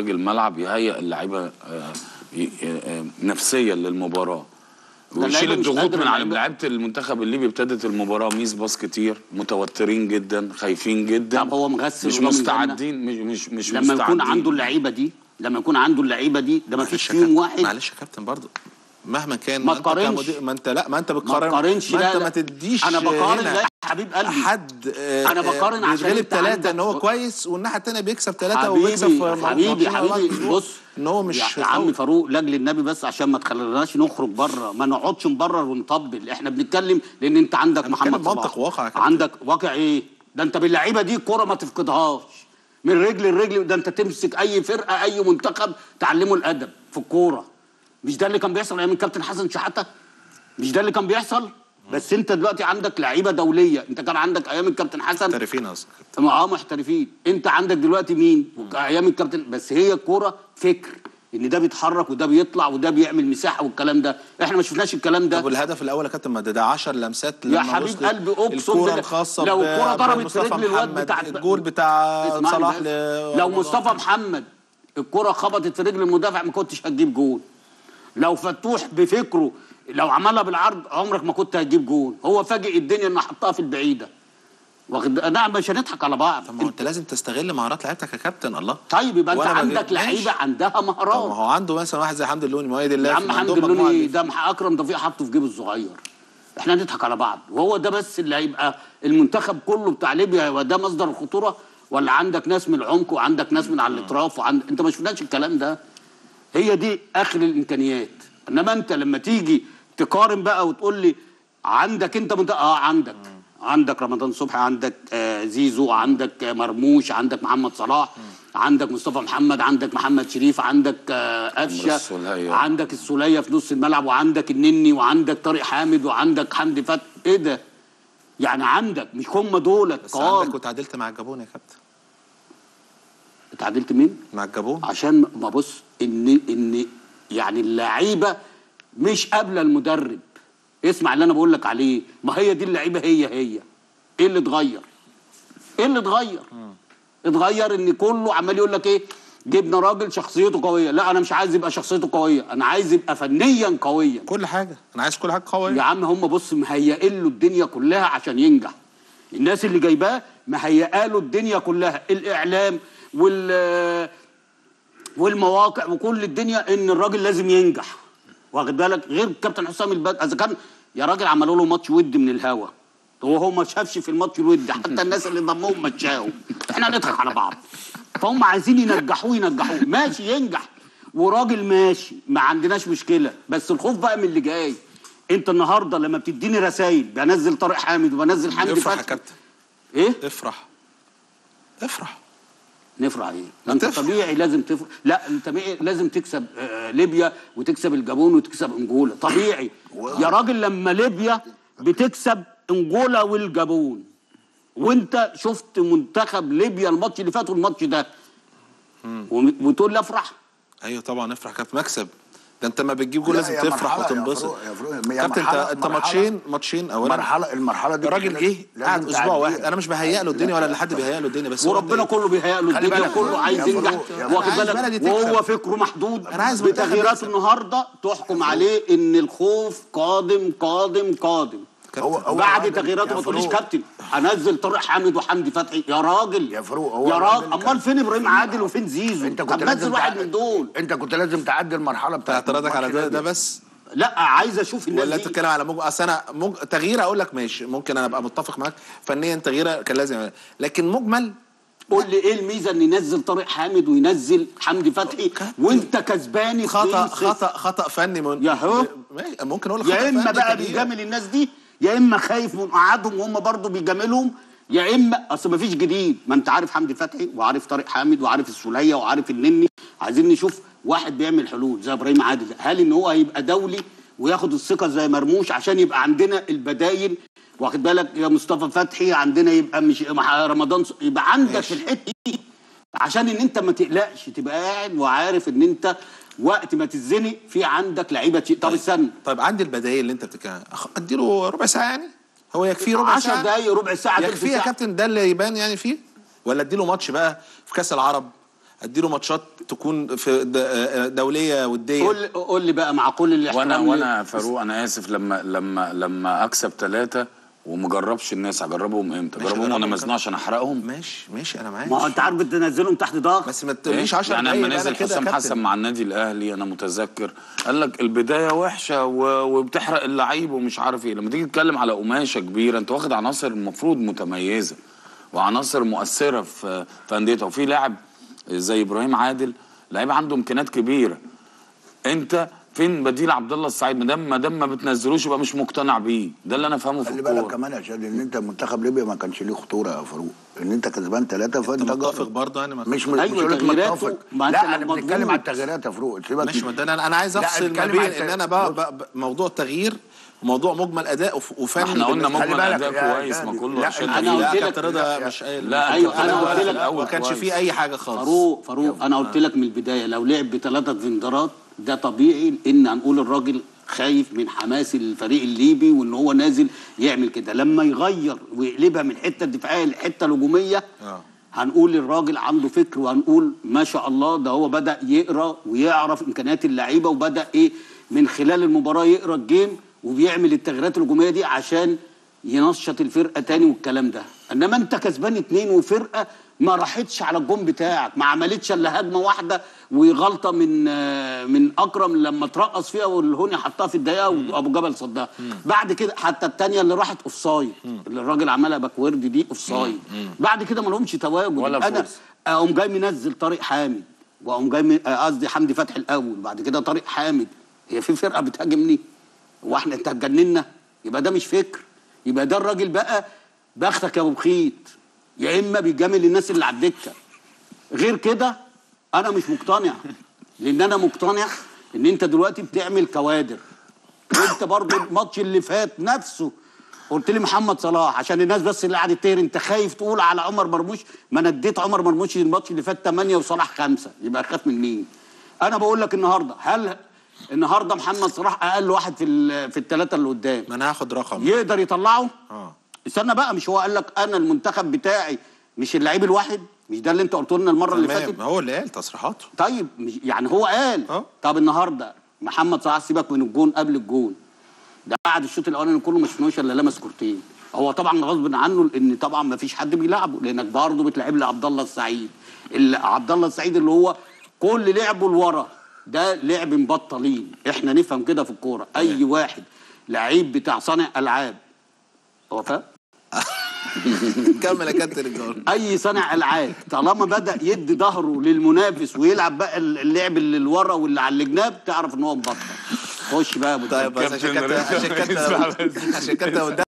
خارج الملعب يهيئ اللعيبه آه، ي- آه، نفسيا للمباراه ده ويشيل اللعيبة مش الضغوط قادرة من على اللعيبة. لعيبه المنتخب الليبي ابتدت المباراه ميس باص كتير متوترين جدا خايفين جدا طب هو مغسل مش ونام مستعدين مش مش مش لما يكون مستعدين. عنده اللعيبه دي لما يكون عنده اللعيبه دي ده ما فيش معلش يا فيهم كابتن- واحد معلش يا كابتن برضه مهما كان ما انت تقارنش. كمدير- ما انت لا ما انت ما بتقارن تقارنش ما لا انت لا. ما تديش انا بقارن هنا لا يا حبيب قلبي حد آه، أنا بقارن آه، عشان بيتغلب أنت ثلاثة عندك- ان هو كويس والناحية التانية بيكسب ثلاثة حبيبي وبيكسب في حبيبي ماتشين على بعض حبيبي الأسبوع. بص ان هو مش يا يا عم قوي. فاروق لاجل النبي بس عشان ما تخليناش نخرج بره ما نقعدش نبرر ونطبل احنا بنتكلم لان انت عندك أنا محمد بتكلم منطق صلاح واقع يا كابتن. عندك واقع ايه ده انت باللعيبه دي كرة ما تفقدهاش من رجل لرجل ده انت تمسك اي فرقه اي منتخب تعلمه الادب في الكوره مش ده اللي كان بيحصل ايام الكابتن حسن شحاته مش ده اللي كان بيحصل بس انت دلوقتي عندك لعيبه دوليه انت كان عندك ايام الكابتن حسن محترفين قصدك اه محترفين انت عندك دلوقتي مين ايام الكابتن بس هي الكوره فكر ان ده بيتحرك وده بيطلع وده بيعمل مساحه والكلام ده احنا ما شفناش الكلام ده طب والهدف الاول يا كابتن ما ده ده 10 لمسات يا لما حبيب وصلت قلبي اقسم الكوره بالله الخاصه لو ب- الكوره ضربت في بمصطفى رجل الواد محمد، بتاع الجول بتاع اسمعني صلاح بس. ل لو مصطفى محمد الكرة خبطت في رجل المدافع ما كنتش هتجيب جول لو فتوح بفكره لو عملها بالعرض عمرك ما كنت هتجيب جول هو فاجئ الدنيا انه حطها في البعيده واخد نعم مش هنضحك على بعض طب ما هو انت لازم تستغل مهارات لعيبتك يا كابتن الله طيب يبقى انت وأنا عندك بجيب- ماشي. لعيبه عندها طب ما مهارات هو عنده مثلا واحد زي حمد اللوني مؤيد الله يا عم حمد عندهم مجموعة اللوني دي. ده مح- اكرم توفيق حطه في جيبه الصغير احنا نضحك على بعض وهو ده بس اللي هيبقى المنتخب كله بتاع ليبيا هو ده مصدر الخطوره ولا عندك ناس من العمق وعندك ناس من على الاطراف وعند... انت ما شفناش الكلام ده هي دي اخر الامكانيات انما انت لما تيجي تقارن بقى وتقول لي عندك انت منت... اه عندك عندك رمضان صبحي عندك آه زيزو عندك آه مرموش عندك محمد صلاح عندك مصطفى محمد عندك محمد شريف عندك آه قفشه السولية. عندك السوليه في نص الملعب وعندك النني وعندك طارق حامد وعندك حمدي فتحي ايه ده يعني عندك مش هم دولت بس قوام عندك وتعادلت مع الجابون يا كابتن اتعادلت مين مع الجابون عشان ما بص ان ان يعني اللعيبه مش قابله المدرب اسمع اللي انا بقول لك عليه ما هي دي اللعيبه هي هي ايه اللي اتغير ايه اللي اتغير اتغير ان كله عمال يقول لك ايه جبنا راجل شخصيته قويه لا انا مش عايز يبقى شخصيته قويه انا عايز يبقى فنيا قويا كل حاجه انا عايز كل حاجه يا قويه عم هم بص مهيئين له الدنيا كلها عشان ينجح الناس اللي جايباه مهيئه له الدنيا كلها الاعلام وال والمواقع وكل الدنيا ان الراجل لازم ينجح واخد بالك غير كابتن حسام البدر اذا كان يا راجل عملوا له ماتش ود من الهوا هو هو ما شافش في الماتش الود حتى الناس اللي ضمهم مشاهم احنا نضحك على بعض فهم عايزين ينجحوه ينجحوه ماشي ينجح وراجل ماشي ما عندناش مشكله بس الخوف بقى من اللي جاي انت النهارده لما بتديني رسائل بنزل طارق حامد وبنزل حمدي افرح يا فتحي كابتن ايه افرح افرح نفرح ايه؟ ما انت تفرح. طبيعي لازم تفرح لا انت طبيعي لازم تكسب آه، ليبيا وتكسب الجابون وتكسب انجولا طبيعي يا راجل لما ليبيا بتكسب انجولا والجابون وانت شفت منتخب ليبيا الماتش اللي فات والماتش ده وم- وتقول لي افرح ايوه طبعا افرح كابتن مكسب ده انت ما بتجيب جول لا، لازم هي تفرح مرحلة يا وتنبسط فاروق- يا فاروق، هي كابتن انت مرحلة- انت مرحلة- ماتشين ماتشين اولا مرحله المرحله دي الراجل لازم- جه قعد لازم اسبوع واحد تعديها. انا مش بهيئ له الدنيا ولا اللي حد بيهيئ له الدنيا بس هو وربنا انت- كله بيهيأ له خلي الدنيا بالك. كله عايز يا ينجح فاروق، يا واخد فاروق. عايز بالك بلدي وهو تكسب. فكره محدود أنا عايز منتخب بتغييرات يكسب. النهارده تحكم عليه ان الخوف قادم قادم قادم هو هو بعد الراجل- تغييراته يا ما تقوليش فاروق، كابتن انزل طارق حامد وحمدي فتحي يا راجل يا فاروق، هو يا راجل الراجل كان- امال فين ابراهيم عادل وفين زيزو انت طب كنت نزل لازم واحد تع- من دول انت كنت لازم تعدي المرحله بتاعت اعتراضك على ده, الماتش ده بس لا عايز اشوف الناس ولا دي تتكلم على مج... اصل انا مج... تغيير اقول لك ماشي ممكن انا ابقى متفق معاك فنيا تغييره كان لازم يعمل. لكن مجمل قول لي ايه الميزه ان ينزل طارق حامد وينزل حمدي فتحي وانت كسباني خطا 2-0. خطا خطا فني من... يا هو. ماشي، ممكن اقول لك خطأ يا اما فني بقى كبير. بيجامل الناس دي يا اما خايف من قعدهم وهم برضه بيجاملهم يا اما اصل مفيش جديد ما انت عارف حمدي فتحي وعارف طارق حامد وعارف السوليه وعارف النني عايزين نشوف واحد بيعمل حلول زي ابراهيم عادل هل ان هو هيبقى دولي وياخد الثقه زي مرموش عشان يبقى عندنا البدايل واخد بالك يا مصطفى فتحي عندنا يبقى مش مع رمضان ص- يبقى عندك ماشي. في الحته دي عشان ان انت ما تقلقش تبقى قاعد وعارف ان انت وقت ما تتزنق في عندك لعيبه تي- طب استنى طيب عندي البدايل اللي انت بتتكلم أخ- اديله ربع ساعه يعني هو يكفيه ربع 10 ساعه دقايق ربع ساعه تلت يكفيه يا ساعة. كابتن ده اللي يبان يعني فيه ولا اديله ماتش بقى في كاس العرب اديله ماتشات تكون في د- آه، دوليه وديه قول قول لي بقى مع كل الاحترام وانا ليه- وانا فاروق انا اسف لما لما لما اكسب ثلاثه ومجربش الناس اجربهم امتى؟ ماشي، اجربهم وانا أجربهم مزنوق عشان احرقهم ماشي ماشي انا معاك ما هو انت عارف بتنزلهم تحت ضغط بس ما تقوليش 10 يعني دقايق لما بقى أنا نزل كده حسام يا حسن كابتن. مع النادي الاهلي انا متذكر قال لك البدايه وحشه و- وبتحرق اللعيب ومش عارف ايه لما تيجي تتكلم على قماشه كبيره انت واخد عناصر المفروض متميزه وعناصر مؤثره في في انديتها وفي لاعب زي ابراهيم عادل لعيب عنده امكانيات كبيره انت فين بديل عبد الله السعيد ما دام ما دام ما بتنزلوش يبقى مش مقتنع بيه ده اللي انا فاهمه في خلي بالك الكوره كمان عشان ان انت منتخب ليبيا ما كانش ليه خطوره يا فاروق ان انت كسبان ثلاثه فانت انت متفق جرب. برضه يعني ما- مش مش أيوة، مش هقول لك تغييراته، متفق ما أنت لا لو انا بنتكلم مضغوط. على التغييرات يا فاروق سيبك ماشي ما ده انا انا عايز لا، افصل ما اتكلم بين عن ان الت- انا بقى, بقى موضوع تغيير وموضوع مجمل اداء وف- وفني احنا قلنا بالنسبة- خلي مجمل بالك اداء يا كويس ما جدع. كله لا، عشان أنا لا قلت لك- كابتن رضا لا، مش قايل لا، أيوة، كابتن أنا رضا قلت في لك- الأول ما كانش كويس. فيه اي حاجه خالص فاروق فاروق انا قلت لك من البدايه لو لعب بثلاثه فندرات ده طبيعي ان هنقول الراجل خايف من حماس الفريق الليبي وان هو نازل يعمل كده لما يغير ويقلبها من الحته الدفاعيه للحته الهجوميه آه. هنقول الراجل عنده فكر وهنقول ما شاء الله ده هو بدا يقرا ويعرف امكانيات اللعيبه وبدا ايه من خلال المباراه يقرا الجيم وبيعمل التغييرات الهجوميه دي عشان ينشط الفرقه تاني والكلام ده انما انت كسبان اتنين وفرقه ما راحتش على الجون بتاعك ما عملتش الا هجمه واحده وغلطه من آه، من اكرم لما ترقص فيها والهوني حطها في الدقيقه وابو جبل صدها بعد كده حتى الثانيه اللي راحت اوف سايد اللي الراجل عملها باكورد دي اوف سايد بعد كده ما لهمش تواجد ولا انا فرصة. اقوم جاي منزل طارق حامد واقوم جاي من- آه، قصدي حمدي فتحي الاول بعد كده طارق حامد هي في فرقه بتهاجمني واحنا انت هتجننا يبقى ده مش فكر يبقى ده الراجل بقى بختك يا ابو بخيت يا اما بيجامل الناس اللي على الدكه غير كده انا مش مقتنع لان انا مقتنع ان انت دلوقتي بتعمل كوادر وانت برضو الماتش اللي فات نفسه قلت لي محمد صلاح عشان الناس بس اللي قاعده تهري انت خايف تقول على عمر مرموش ما انا اديت عمر مرموش الماتش اللي فات 8 وصلاح خمسة يبقى خاف من مين انا بقول لك النهارده هل النهارده محمد صلاح اقل واحد في ال- في الثلاثه اللي قدام ما انا هاخد رقم يقدر يطلعه اه استنى بقى مش هو قال لك انا المنتخب بتاعي مش اللعيب الواحد مش ده اللي انت قلت لنا المره اللي تمام فاتت ما هو اللي قال تصريحاته طيب مش يعني هو قال اه. طب النهارده محمد صلاح سيبك من الجون قبل الجون ده بعد الشوط الاولاني كله ما شفناهوش الا لمس كورتين هو طبعا غصب عنه لان طبعا ما فيش حد بيلعبه لانك برضه بتلعب لي عبد الله السعيد اللي عبد الله السعيد اللي هو كل لعبه لورا ده لعب مبطلين احنا نفهم كده في الكوره اي واحد لعيب بتاع صانع العاب هو فاهم كمل يا كابتن الجول اي صانع العاب طالما بدا يدي ظهره للمنافس ويلعب بقى اللعب اللي لورا واللي على الجناب تعرف ان هو مبطل خش بقى يا ابو طيب بس عشان كابتن كابتن رضا عشان كابتن اسمع بس. عشان كابتن